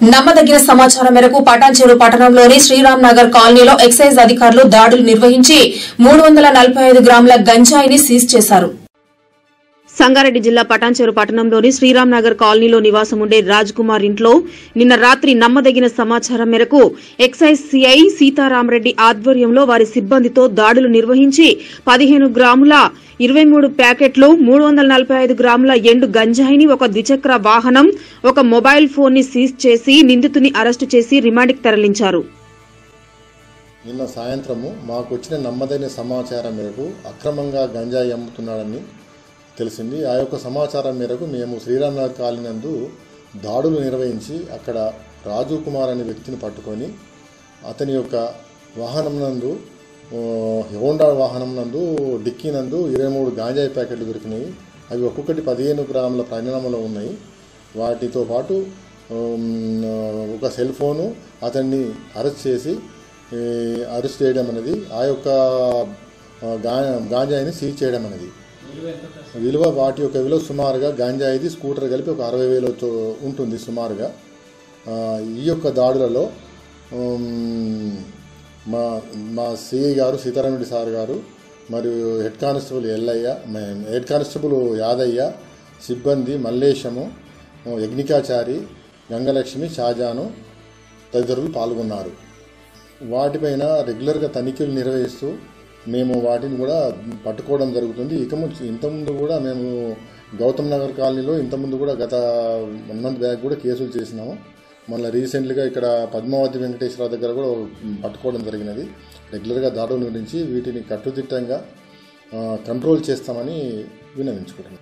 నమ్మదగిన సమాచారం మేరకు పటాన్చెరు పట్టణంలోని శ్రీరామ్ నగర్ కాలనీలో ఎక్సైజ్ అధికారులు దాడులు నిర్వహించి మూడు వందల నలభై ఐదు గ్రాముల గంజాయిని సీజ్ చేశారు సంగారెడ్డి జిల్లా పటాన్చెరు పట్టణంలోని శ్రీరామ్ నగర్ కాలనీలో నివాసం ఉండే రాజ్ కుమార్ ఇంట్లో నిన్న రాత్రి నమ్మదగిన సమాచారం మేరకు ఎక్సైజ్ సిఐ సీతారామరెడ్డి ఆధ్వర్యంలో వారి సిబ్బందితో దాడులు నిర్వహించి పదిహేను గ్రాముల ఇరవై మూడు ప్యాకెట్లు మూడు వందల నలభై ఐదు గ్రాముల ఎండు గంజాయిని ఒక ద్విచక్ర వాహనం ఒక మొబైల్ ఫోన్ ని సీజ్ చేసి నిందితుని అరెస్టు చేసి రిమాండ్కి తరలించారు నిన్న సాయంత్రము మాకు వచ్చిన నమ్మదైన సమాచారం మేరకు అక్రమంగా గంజాయి అమ్ముతున్నాడని తెలిసింది ఆ యొక్క సమాచారం మేరకు మేము శ్రీరామ్నగర్ కాలనీ నందు దాడులు నిర్వహించి అక్కడ రాజు కుమార్ అనే వ్యక్తిని పట్టుకొని అతని యొక్క వాహనం నందు ఆ, హోండా వాహనం నందు డిక్కీ నందు ఇరవై మూడు గాంజాయి ప్యాకెట్లు దొరికినాయి అవి ఒక్కొక్కటి పదిహేను గ్రాముల పరిణామంలో ఉన్నాయి వాటితో పాటు ఉమ్, ఒక సెల్ ఫోను అతన్ని అరెస్ట్ చేసి ఈ, అరెస్ట్ చేయడం అనేది ఆ యొక్క ఆ, గా గాంజాయిని సీజ్ చేయడం అనేది విలువ వాటి యొక్క విలువ సుమారుగా గాంజాయిది స్కూటర్ కలిపి ఒక అరవై వేలతో ఉంటుంది సుమారుగా ఆ, ఈ యొక్క దాడులలో ఉమ్, మా మా సిఐ గారు సీతారామరెడ్డి సార్ గారు మరియు హెడ్ కానిస్టేబుల్ ఎల్లయ్య మే- హెడ్ కానిస్టేబుల్ యాదయ్య సిబ్బంది మల్లేశము యజ్ఞికాచారి గంగలక్ష్మి షాజాను తదితరులు పాల్గొన్నారు వాటిపైన రెగ్యులర్గా తనిఖీలు నిర్వహిస్తూ మేము వాటిని కూడా పట్టుకోవడం జరుగుతుంది ఇక ముందు ఇంతకుముందు కూడా మేము గౌతమ్ నగర్ కాలనీలో ఇంతకుముందు కూడా గత వన్ మంత్ బ్యాక్ కూడా కేసులు చేసినాము మళ్ళీ రీసెంట్గా ఇక్కడ పద్మావతి వెంకటేశ్వర దగ్గర కూడా పట్టుకోవడం జరిగినది రెగ్యులర్గా దాడుల గురించి వీటిని కట్టుదిట్టంగా ఆ, కంట్రోల్ చేస్తామని విన్నవించుకుంటున్నాం